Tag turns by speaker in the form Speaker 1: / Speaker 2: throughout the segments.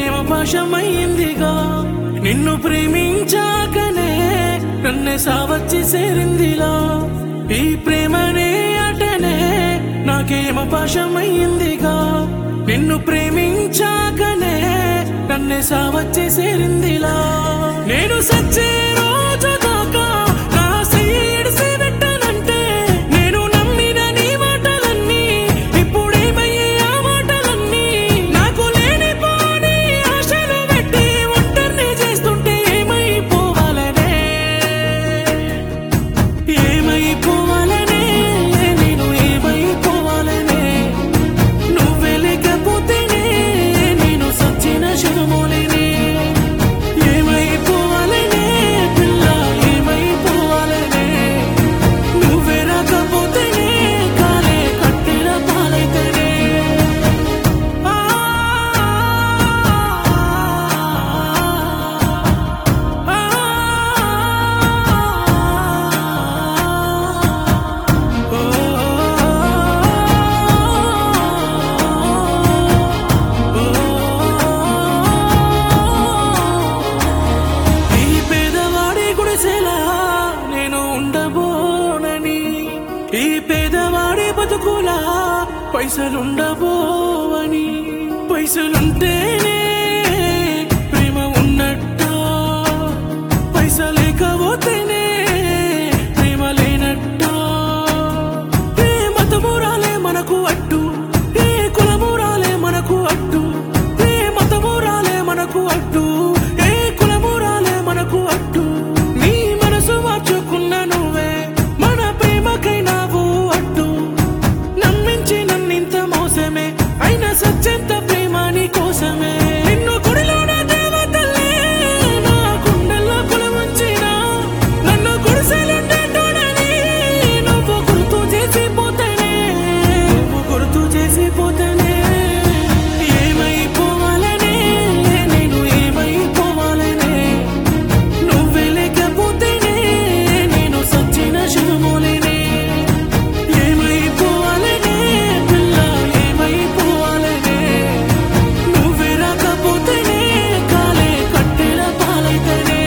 Speaker 1: ప్రేమ పాశమైందిగా నిన్ను ప్రేమించాకనే నన్నే సావచ్చి సేరిందిలా ఈ ప్రేమనే అటనే నాకేమ పాశమైందిగా నిన్ను ప్రేమించాకనే నన్నే సావచ్చి సేరిందిలా నేను సచ్చే రోజు దాకా నా సైడ్ పెట్టానంటే నేను నమ్మిన నీ మాటలన్నీ ఇప్పుడేమయ్యే ఆ మాటలన్నీ నాకు లేని పోని ఆశలు పెట్టి ఒంటరిని చేస్తుంటే ఏమైపోవాలనే ఏమైపోవాలనే నేను ఏమైపోవాలనే నువ్వే లేకపోతేనే నేను సచ్చిన శరమోలేనే ఏమైపోవాలనే పిల్ల ఏమైపోవాలనే నువ్వే రాకపోతేనే కాలే కట్టిన పాలైతేనే ఆ ఈ పేదవాడి గుడిసెలా నేను ఉండబోనని ఈ పేదవాడి బతుకులా పైసలుండబోవని పైసలుంటేనే ప్రేమ ఉన్నట్ట పైస లేకపోతేనే ప్రేమ లేనట్ట ఏ మతమురాలే మనకు అట్టు ఏ కులమురాలే మనకు అట్టు ఏ మతమురాలే మనకు అట్టు ఏ కులమురాలే మనకు అట్టు నీ మనసు మార్చుకున్న నువ్వే మన ప్రేమకైనావు అట్టు నమ్మించి నన్నింత మోసమే అయినా సత్యంత ప్రేమ నీ కోసమే నిన్ను గుడిలోన దేవతల్లే నా గుండెల్లో కులవంచినా నన్ను గుడిసెలుండేటోడని నువ్వు గుర్తు చేసిపోతేనే నువ్వు గుర్తు చేసిపోతేనే ఏమైపోవాలనే నేను ఏమైపోవాలనే నువ్వే లేకపోతేనే నేను సచ్చిన శరమోలేనే ఏమైపోవాలనే పిల్ల ఏమైపోవాలనే నువ్వే రాకపోతేనే కాలే కట్టెల పాలైతేనే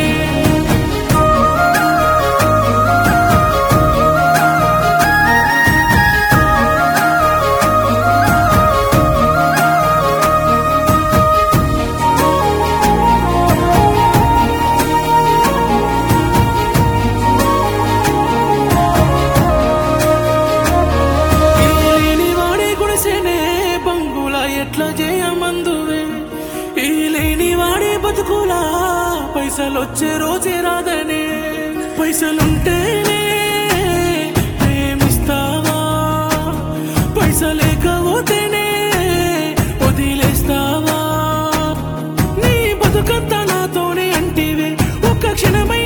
Speaker 1: లేని వాడే గుడిసెనే బంగుల ఎట్లా చేయమందువే ఈ లేని వాడే బతుకులా పైసలొచ్చే రోజే రాదనే పైసలుంటేనే ప్రేమిస్తావా పైసలేకపోతేనే వదిలేస్తావా నీ బతుకంతా నాతోనే అంటివే ఒక్క క్షణమై